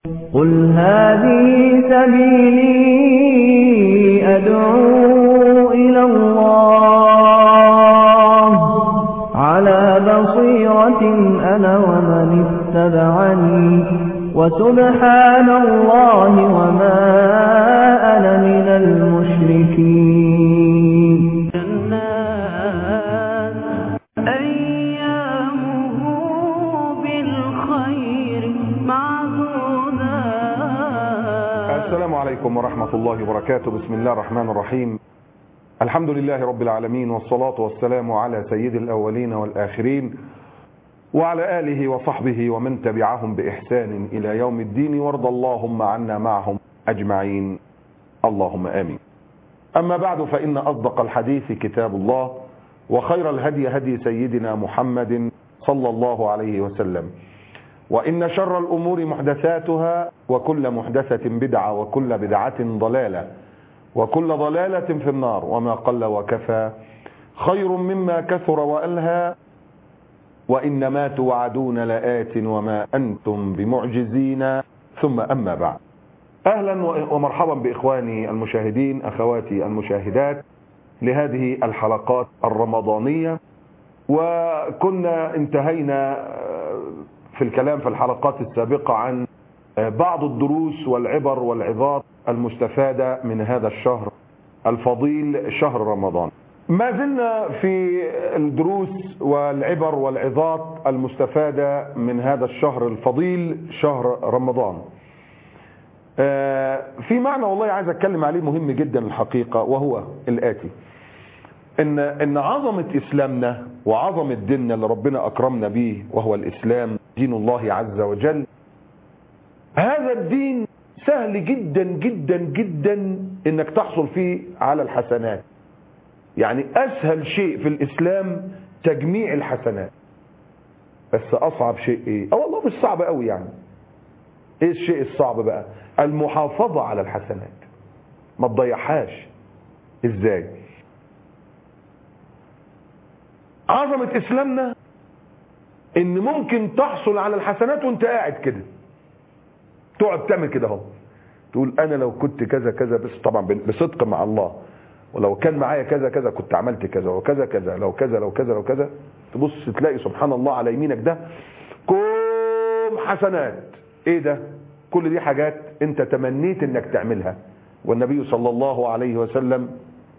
قل هذه سبيلي أدعو إلى الله على بصيرة أنا ومن اتبعني وسبحان الله وما أنا من المشركين أيامه بالخير معدودا السلام عليكم ورحمة الله وبركاته بسم الله الرحمن الرحيم الحمد لله رب العالمين والصلاة والسلام على سيد الأولين والآخرين وعلى آله وصحبه ومن تبعهم بإحسان إلى يوم الدين وارض اللهم عنا معهم أجمعين اللهم آمين أما بعد فإن أصدق الحديث كتاب الله وخير الهدي هدي سيدنا محمد صلى الله عليه وسلم وإن شر الأمور محدثاتها وكل محدثة بدعة وكل بدعة ضلالة وكل ضلالة في النار وما قل وكفى خير مما كثر وألهى وإنما توعدون لآت وما أنتم بمعجزين ثم أما بعد أهلا ومرحبا بإخواني المشاهدين أخواتي المشاهدات لهذه الحلقات الرمضانية وكنا انتهينا في الكلام في الحلقات السابقة عن بعض الدروس والعبر والعظات المستفادة من هذا الشهر الفضيل شهر رمضان ما زلنا في الدروس والعبر والعظات المستفادة من هذا الشهر الفضيل شهر رمضان في معنى والله عايز اتكلم عليه مهم جدا الحقيقة وهو الآتي ان ان عظمة اسلامنا وعظمة ديننا اللي ربنا اكرمنا به وهو الاسلام دين الله عز وجل هذا الدين سهل جدا جدا جدا انك تحصل فيه على الحسنات يعني اسهل شيء في الاسلام تجميع الحسنات بس اصعب شيء ايه اه والله مش صعب قوي يعني ايه الشيء الصعب بقى المحافظة على الحسنات ما تضيعهاش ازاي عظمة اسلامنا ان ممكن تحصل على الحسنات وانت قاعد كده تقعد تعمل كده اهو تقول انا لو كنت كذا كذا بس طبعا بصدق مع الله ولو كان معايا كذا كذا كنت عملت كذا وكذا كذا لو كذا لو كذا لو كذا تبص تلاقي سبحان الله على يمينك ده كوم حسنات ايه ده كل دي حاجات انت تمنيت انك تعملها والنبي صلى الله عليه وسلم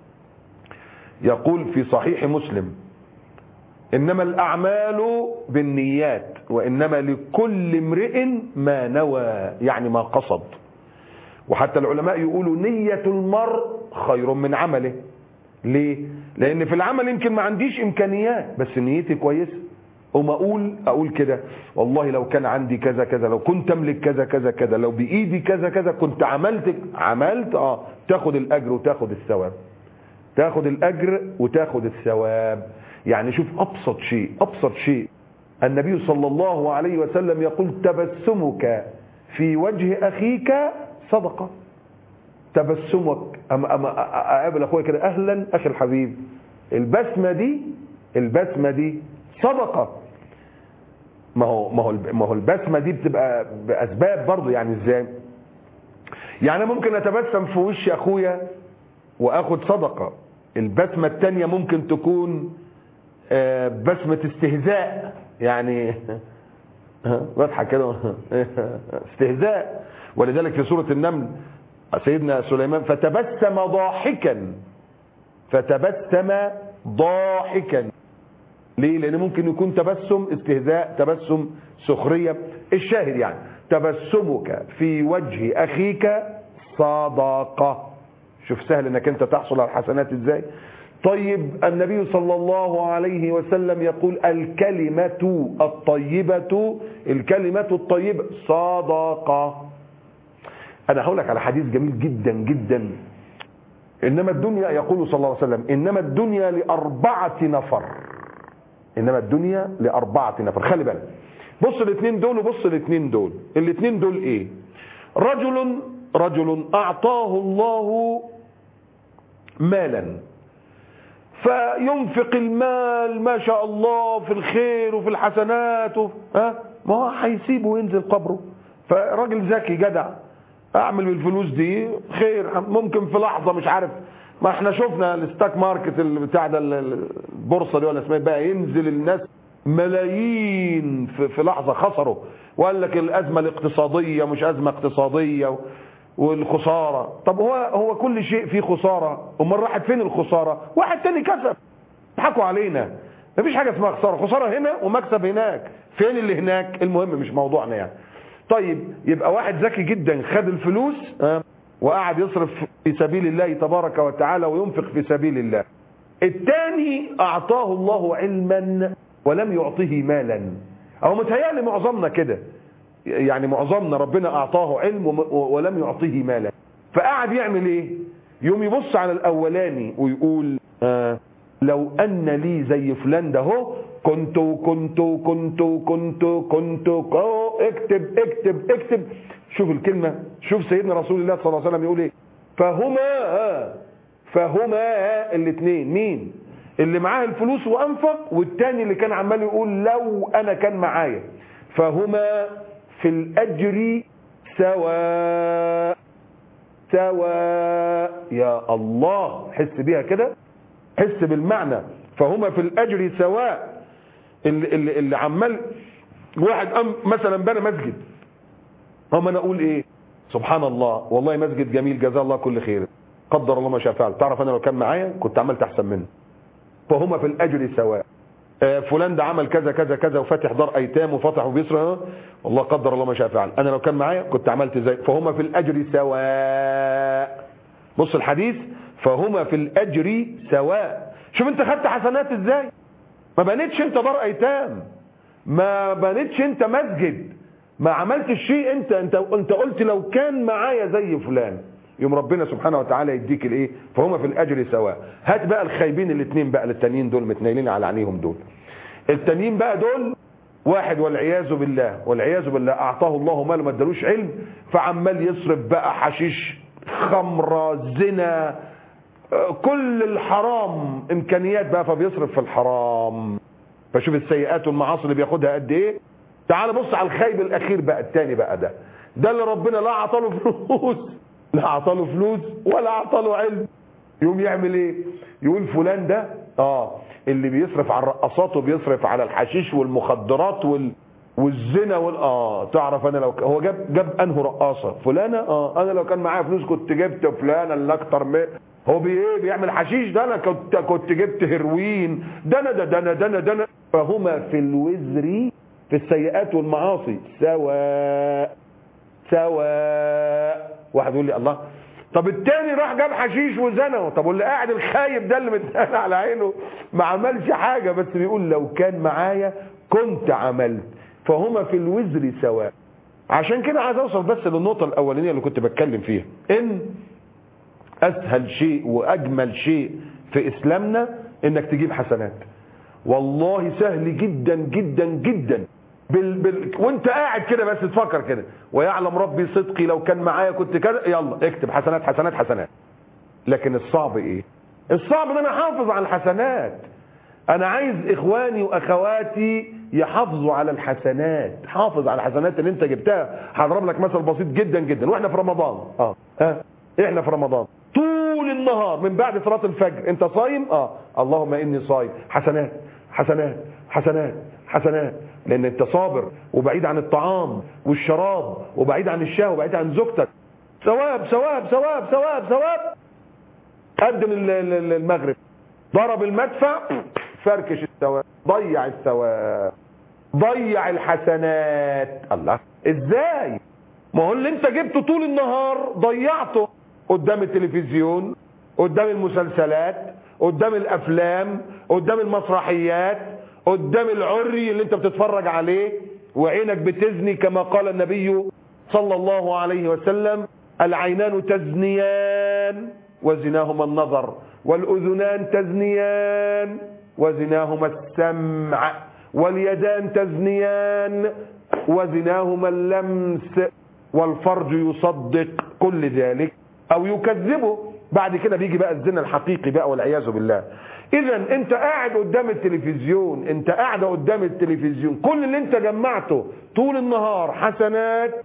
يقول في صحيح مسلم انما الاعمال بالنيات وانما لكل امرئ ما نوى يعني ما قصد وحتى العلماء يقولوا نية المرء خير من عمله ليه لان في العمل يمكن ما عنديش امكانيات بس نيتي كويسه وما اقول اقول كده والله لو كان عندي كذا كذا لو كنت املك كذا كذا كذا لو بايدي كذا كذا كنت عملت عملت اه تاخد الاجر وتاخد الثواب تاخد الاجر وتاخد الثواب يعني شوف ابسط شيء ابسط شيء النبي صلى الله عليه وسلم يقول تبسمك في وجه اخيك صدقه تبسمك اما اما اقابل اخويا كده اهلا اخي الحبيب البسمه دي البسمه دي صدقه ما هو ما هو ما هو البسمه دي بتبقى باسباب برضه يعني ازاي يعني ممكن اتبسم في وش اخويا واخد صدقه البسمه الثانيه ممكن تكون بسمه استهزاء يعني بضحك كده استهزاء ولذلك في سوره النمل سيدنا سليمان فتبسم ضاحكا فتبسم ضاحكا ليه لان ممكن يكون تبسم استهزاء تبسم سخرية الشاهد يعني تبسمك في وجه اخيك صدقة شوف سهل انك انت تحصل على الحسنات ازاي طيب النبي صلى الله عليه وسلم يقول الكلمة الطيبة الكلمة الطيبة صدقة انا هقول لك على حديث جميل جدا جدا انما الدنيا يقول صلى الله عليه وسلم انما الدنيا لاربعة نفر انما الدنيا لاربعة نفر خلي بالك بص الاثنين دول وبص الاثنين دول الاثنين دول ايه رجل رجل اعطاه الله مالا فينفق المال ما شاء الله في الخير وفي الحسنات وفي ها ما هو هيسيبه وينزل قبره فراجل ذكي جدع اعمل بالفلوس دي خير ممكن في لحظه مش عارف ما احنا شفنا الستاك ماركت اللي بتاع ده البورصه دي ولا اسمها إيه بقى ينزل الناس ملايين في, في لحظه خسروا وقال لك الازمه الاقتصاديه مش ازمه اقتصاديه والخساره طب هو هو كل شيء فيه خساره امال راحت فين الخساره واحد تاني كسب ضحكوا علينا مفيش حاجه اسمها خساره خساره هنا ومكسب هناك فين اللي هناك المهم مش موضوعنا يعني طيب يبقى واحد ذكي جدا خد الفلوس ها، وقعد يصرف في سبيل الله تبارك وتعالى وينفق في سبيل الله الثاني اعطاه الله علما ولم يعطه مالا او متهيألي معظمنا كده يعني معظمنا ربنا اعطاه علم وم- ولم يعطه مالا فقعد يعمل ايه يوم يبص على الاولاني ويقول آه لو ان لي زي فلان ده هو كنت كنت كنت كنت كنت كو- اكتب اكتب اكتب شوف الكلمة شوف سيدنا رسول الله صلى الله عليه وسلم يقول ايه فهما فهما الاثنين مين اللي معاه الفلوس وانفق والتاني اللي كان عمال يقول لو انا كان معايا فهما في الاجر سواء سواء يا الله حس بيها كده حس بالمعنى فهما في الاجر سواء اللي, اللي, اللي عمال واحد قام مثلا بنى مسجد هم انا اقول ايه سبحان الله والله مسجد جميل جزاه الله كل خير قدر الله ما شاء فعل تعرف انا لو كان معايا كنت عملت احسن منه فهما في الاجر سواء آه، فلان ده عمل كذا كذا كذا وفتح دار ايتام وفتح وبيصرف والله قدر الله ما شاء فعل انا لو كان معايا كنت عملت زي فهما في الاجر سواء بص الحديث فهما في الاجر سواء شوف انت خدت حسنات ازاي ما بنيتش انت دار ايتام ما بنيتش انت مسجد ما عملتش شيء انت انت انت قلت لو كان معايا زي فلان يوم ربنا سبحانه وتعالى يديك الايه فهما في الاجر سواء هات بقى الخايبين الاثنين بقى التانيين دول متنيلين على عينيهم دول التانيين بقى دول واحد والعياذ بالله والعياذ بالله اعطاه الله مال ما ادالوش علم فعمال يصرف بقى حشيش خمره زنا آه، كل الحرام امكانيات بقى فبيصرف في الحرام فشوف السيئات والمعاصي اللي بياخدها قد ايه تعال بص على الخايب الاخير بقى التاني بقى ده ده اللي ربنا لا عطاله فلوس لا عطاله فلوس ولا عطاله علم يقوم يعمل ايه يقول فلان ده اه اللي بيصرف على الرقصات وبيصرف على الحشيش والمخدرات وال والزنا وال اه تعرف انا لو ك- هو جاب جاب انه رقاصه فلانه اه انا لو كان معايا فلوس كنت جبت فلانه اللي اكتر من هو بي ايه بيعمل حشيش ده انا كنت كنت جبت هيروين ده انا ده ده انا ده انا ده انا فهما في الوزر في السيئات والمعاصي سواء سواء واحد يقول لي الله طب التاني راح جاب حشيش وزنى طب واللي قاعد الخايب ده اللي متقال على عينه ما عملش حاجة بس بيقول لو كان معايا كنت عملت فهما في الوزر سواء عشان كده عايز اوصل بس للنقطة الاولانية اللي كنت بتكلم فيها ان اسهل شيء واجمل شيء في اسلامنا انك تجيب حسنات والله سهل جدا جدا جدا بال... بال... وانت قاعد كده بس تفكر كده ويعلم ربي صدقي لو كان معايا كنت كذا يلا اكتب حسنات حسنات حسنات لكن الصعب ايه الصعب ان انا احافظ على الحسنات انا عايز اخواني واخواتي يحافظوا على الحسنات حافظ على الحسنات اللي انت جبتها هضرب لك مثل بسيط جدا جدا واحنا في رمضان اه ها احنا في رمضان طول النهار من بعد صلاه الفجر انت صايم اه اللهم اني صايم حسنات حسنات حسنات حسنات لان انت صابر وبعيد عن الطعام والشراب وبعيد عن الشهوه وبعيد عن زوجتك ثواب ثواب ثواب ثواب ثواب قدم ال- ال- المغرب ضرب المدفع فركش الثواب ضيع الثواب ضيع الحسنات الله ازاي ما هو اللي انت جبته طول النهار ضيعته قدام التلفزيون قدام المسلسلات قدام الافلام قدام المسرحيات قدام العري اللي انت بتتفرج عليه وعينك بتزني كما قال النبي صلى الله عليه وسلم العينان تزنيان وزناهما النظر والأذنان تزنيان وزناهما السمع واليدان تزنيان وزناهما اللمس والفرج يصدق كل ذلك أو يكذبه بعد كده بيجي بقى الزنا الحقيقي بقى والعياذ بالله اذا انت قاعد قدام التلفزيون انت قاعد قدام التلفزيون كل اللي انت جمعته طول النهار حسنات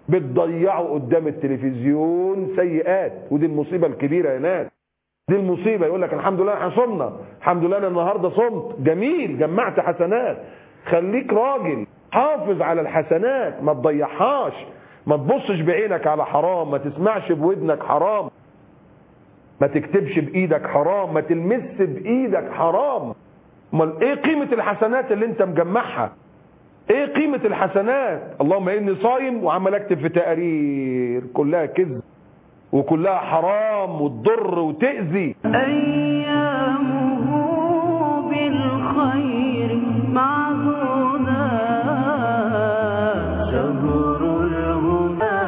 بتضيعوا قدام التلفزيون سيئات ودي المصيبه الكبيره يا ناس دي المصيبه يقول لك الحمد لله احنا صمنا الحمد لله انا النهارده صمت جميل جمعت حسنات خليك راجل حافظ على الحسنات ما تضيعهاش ما تبصش بعينك على حرام ما تسمعش بودنك حرام ما تكتبش بايدك حرام ما تلمس بايدك حرام امال ايه قيمه الحسنات اللي انت مجمعها ايه قيمه الحسنات اللهم اني صايم وعمال اكتب في تقارير كلها كذب وكلها حرام وتضر وتأذي أيامه بالخير معدودة شهر الهدى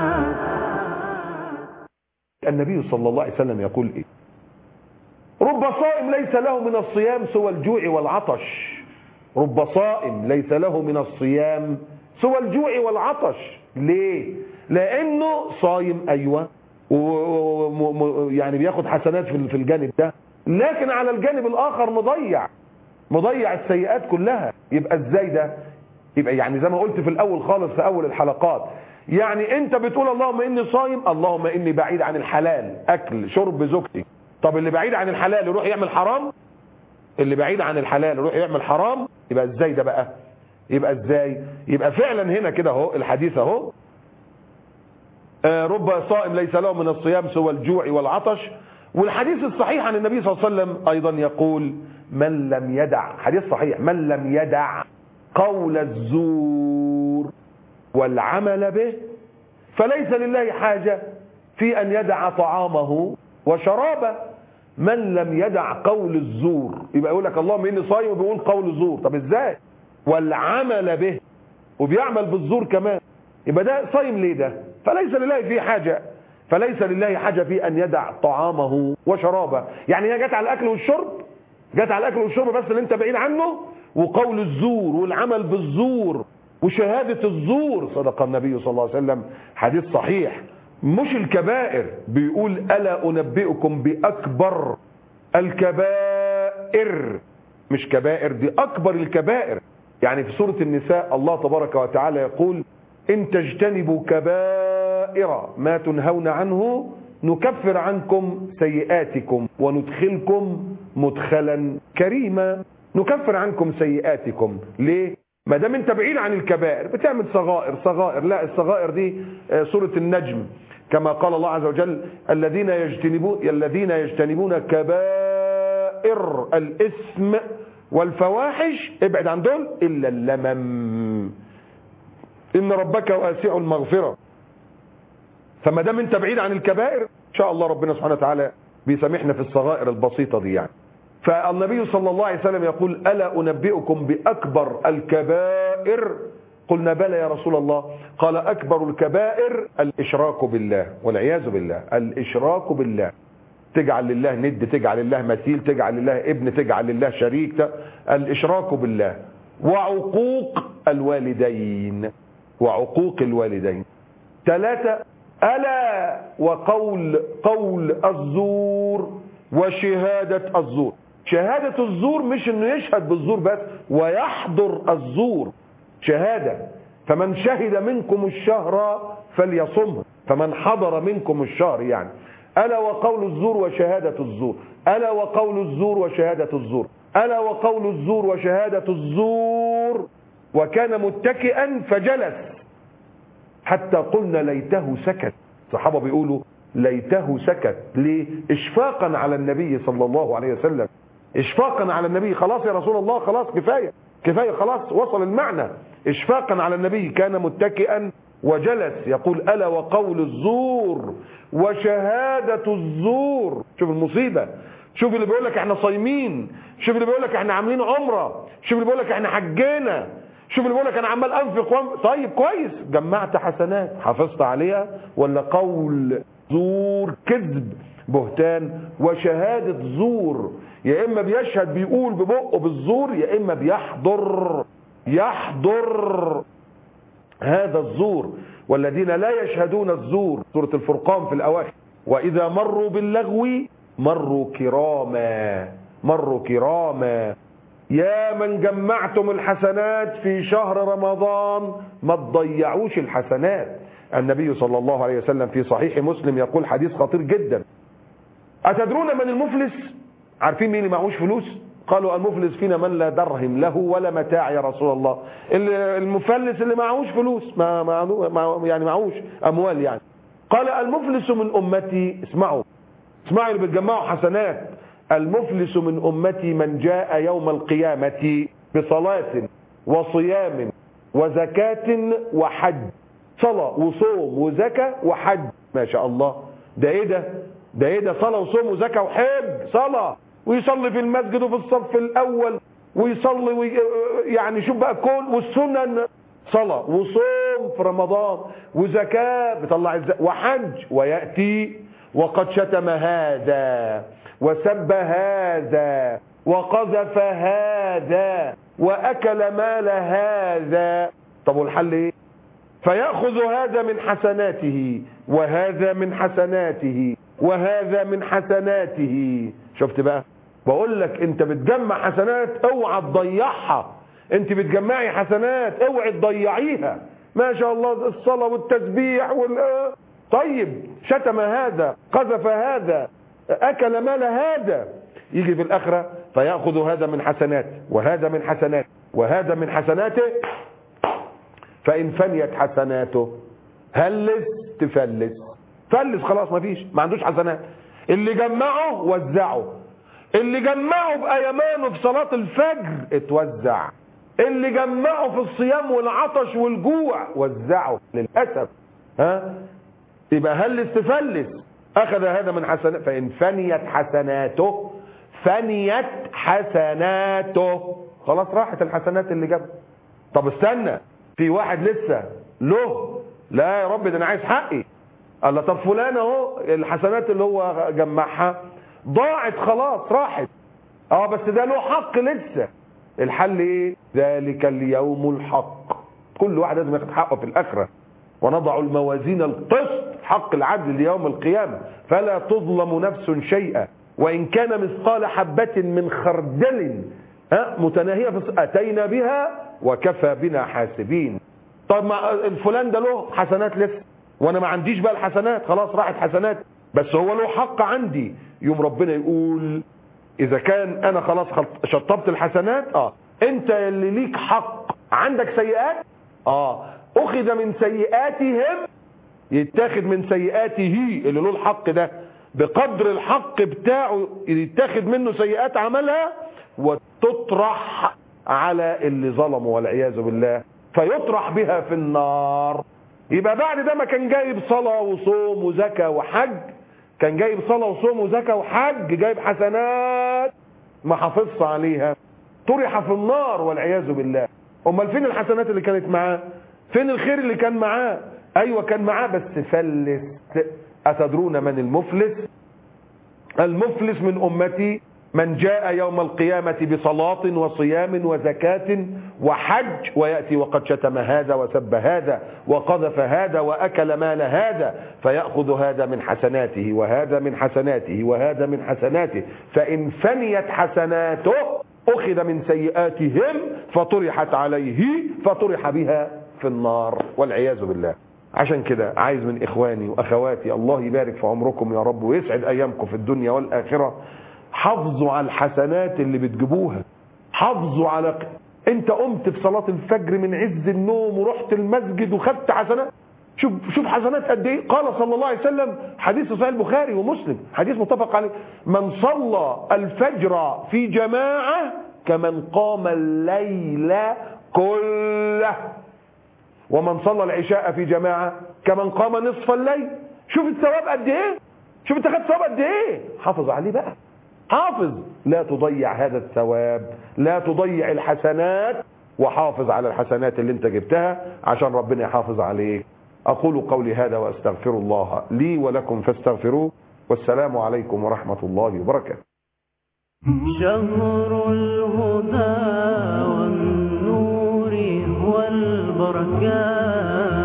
النبي صلى الله عليه وسلم يقول ايه رب صائم ليس له من الصيام سوى الجوع والعطش رب صائم ليس له من الصيام سوى الجوع والعطش ليه لانه صايم ايوه و- و- و- يعني بياخد حسنات في في الجانب ده لكن على الجانب الاخر مضيع مضيع السيئات كلها يبقى ازاي ده يبقى يعني زي ما قلت في الاول خالص في اول الحلقات يعني انت بتقول اللهم اني صايم اللهم اني بعيد عن الحلال اكل شرب زوجتي طب اللي بعيد عن الحلال يروح يعمل حرام اللي بعيد عن الحلال يروح يعمل حرام يبقى ازاي ده بقى يبقى ازاي يبقى فعلا هنا كده اهو الحديث اهو آه، رب صائم ليس له من الصيام سوى الجوع والعطش والحديث الصحيح عن النبي صلى الله عليه وسلم ايضا يقول من لم يدع حديث صحيح من لم يدع قول الزور والعمل به فليس لله حاجة في أن يدع طعامه وشرابه من لم يدع قول الزور يبقى يقول لك اللهم إني صايم وبيقول قول زور طب إزاي والعمل به وبيعمل بالزور كمان يبقى ده صايم ليه ده فليس لله فيه حاجة فليس لله حاجة في أن يدع طعامه وشرابه يعني هي جت على الأكل والشرب جت على الأكل والشرب بس اللي أنت بعيد عنه وقول الزور والعمل بالزور وشهادة الزور صدق النبي صلى الله عليه وسلم حديث صحيح مش الكبائر بيقول ألا أنبئكم بأكبر الكبائر مش كبائر دي أكبر الكبائر يعني في سورة النساء الله تبارك وتعالى يقول إن تجتنبوا كبائر ما تنهون عنه نكفر عنكم سيئاتكم وندخلكم مدخلا كريما نكفر عنكم سيئاتكم ليه ما دام انت بعيد عن الكبائر بتعمل صغائر صغائر لا الصغائر دي آه، سورة النجم كما قال الله عز وجل الذين يجتنبون الذين يجتنبون كبائر الاسم والفواحش ابعد عن دول الا اللمم ان ربك واسع المغفره فما دام انت بعيد عن الكبائر ان شاء الله ربنا سبحانه وتعالى بيسامحنا في الصغائر البسيطه دي يعني فالنبي صلى الله عليه وسلم يقول الا انبئكم باكبر الكبائر قلنا بلى يا رسول الله قال اكبر الكبائر الاشراك بالله والعياذ بالله الاشراك بالله تجعل لله ند تجعل لله مثيل تجعل لله ابن تجعل لله شريك ت- الاشراك بالله وعقوق الوالدين وعقوق الوالدين ثلاثة ألا وقول قول الزور وشهادة الزور شهادة الزور مش انه يشهد بالزور بس ويحضر الزور شهادة فمن شهد منكم الشهر فليصمه فمن حضر منكم الشهر يعني ألا وقول الزور وشهادة الزور ألا وقول الزور وشهادة الزور ألا وقول الزور وشهادة الزور وكان متكئا فجلس حتى قلنا ليته سكت الصحابة بيقولوا ليته سكت ليه اشفاقا على النبي صلى الله عليه وسلم اشفاقا على النبي خلاص يا رسول الله خلاص كفاية كفاية خلاص وصل المعنى اشفاقا على النبي كان متكئا وجلس يقول ألا وقول الزور وشهادة الزور شوف المصيبة شوف اللي بيقول لك احنا صايمين شوف اللي بيقول لك احنا عاملين عمرة شوف اللي بيقول لك احنا حجينا شوف اللي بيقول لك انا عمال انفق وأنفق. طيب كويس جمعت حسنات حافظت عليها ولا قول زور كذب بهتان وشهادة زور يا اما بيشهد بيقول ببقه بالزور يا اما بيحضر يحضر هذا الزور والذين لا يشهدون الزور سورة الفرقان في الأواخر وإذا مروا باللغو مروا كراما مروا كراما يا من جمعتم الحسنات في شهر رمضان ما تضيعوش الحسنات النبي صلى الله عليه وسلم في صحيح مسلم يقول حديث خطير جدا أتدرون من المفلس عارفين مين اللي معهوش فلوس قالوا المفلس فينا من لا درهم له ولا متاع يا رسول الله اللي- المفلس اللي معهوش فلوس ما ما ما- يعني معهوش أموال يعني قال المفلس من أمتي اسمعوا اسمعوا اللي بتجمعوا حسنات المفلس من أمتي من جاء يوم القيامة بصلاة وصيام وزكاة وحج صلاة وصوم وزكاة وحج ما شاء الله ده ايه ده ده ايه ده صلاة وصوم وزكاة وحج صلاة ويصلي في المسجد وفي الصف الأول ويصلي وي... يعني شوف بقى كل والسنن صلاة وصوم في رمضان وزكاة بيطلع الزكاة وحج ويأتي وقد شتم هذا وسب هذا وقذف هذا وأكل مال هذا طب والحل ايه فيأخذ هذا من حسناته وهذا من حسناته وهذا من حسناته شفت بقى بقول لك انت بتجمع حسنات اوعى تضيعها انت بتجمعي حسنات اوعى تضيعيها ما شاء الله الصلاة والتسبيح وال طيب شتم هذا قذف هذا اكل مال هذا يجي في الاخره فياخذ هذا من حسناته وهذا من حسناته وهذا من حسناته فإن فنيت حسناته هلس تفلس فلس خلاص مفيش ما عندوش حسنات اللي جمعه وزعه اللي جمعه بأيمانه في صلاة الفجر اتوزع اللي جمعه في الصيام والعطش والجوع وزعه للأسف ها يبقى هلس تفلس أخذ هذا من حسنات فإن فنيت حسناته فنيت حسناته خلاص راحت الحسنات اللي جابها طب استنى في واحد لسه له لا يا رب ده انا عايز حقي قال له طب فلان اهو الحسنات اللي هو جمعها ضاعت خلاص راحت اه بس ده له حق لسه الحل ايه ذلك اليوم الحق كل واحد لازم ياخد حقه في الاخره ونضع الموازين القسط حق العدل ليوم القيامه فلا تظلم نفس شيئا وان كان مثقال حبه من خردل ها متناهيه في اتينا بها وكفى بنا حاسبين طب ما الفلان ده له حسنات لسه وانا ما عنديش بقى الحسنات خلاص راحت حسنات بس هو له حق عندي يوم ربنا يقول اذا كان انا خلاص خلط- شطبت الحسنات اه انت اللي ليك حق عندك سيئات اه اخذ من سيئاتهم يتاخد من سيئاته اللي له الحق ده بقدر الحق بتاعه يتاخد منه سيئات عملها وتطرح على اللي ظلموا والعياذ بالله فيطرح بها في النار يبقى بعد ده ما كان جايب صلاة وصوم وزكاة وحج كان جايب صلاة وصوم وزكاة وحج جايب حسنات ما حافظش عليها طرح في النار والعياذ بالله امال فين الحسنات اللي كانت معاه فين الخير اللي كان معاه ايوه كان معاه بس فلس اتدرون من المفلس المفلس من امتي من جاء يوم القيامة بصلاة وصيام وزكاة وحج ويأتي وقد شتم هذا وسب هذا وقذف هذا وأكل مال هذا فيأخذ هذا من حسناته وهذا من حسناته وهذا من حسناته فإن فنيت حسناته أخذ من سيئاتهم فطرحت عليه فطرح بها في النار والعياذ بالله عشان كده عايز من إخواني وأخواتي الله يبارك في عمركم يا رب ويسعد أيامكم في الدنيا والآخرة حافظوا على الحسنات اللي بتجيبوها حافظوا على انت قمت في صلاة الفجر من عز النوم ورحت المسجد وخدت حسنات شوف شوف حسنات قد ايه قال صلى الله عليه وسلم حديث صحيح البخاري ومسلم حديث متفق عليه من صلى الفجر في جماعة كمن قام الليل كله ومن صلى العشاء في جماعة كمن قام نصف الليل شوف الثواب قد ايه شوف انت خدت ثواب قد ايه حافظ عليه بقى حافظ لا تضيع هذا الثواب لا تضيع الحسنات وحافظ على الحسنات اللي انت جبتها عشان ربنا يحافظ عليك اقول قولي هذا واستغفر الله لي ولكم فاستغفروه والسلام عليكم ورحمة الله وبركاته شهر الهدى والنور والبركات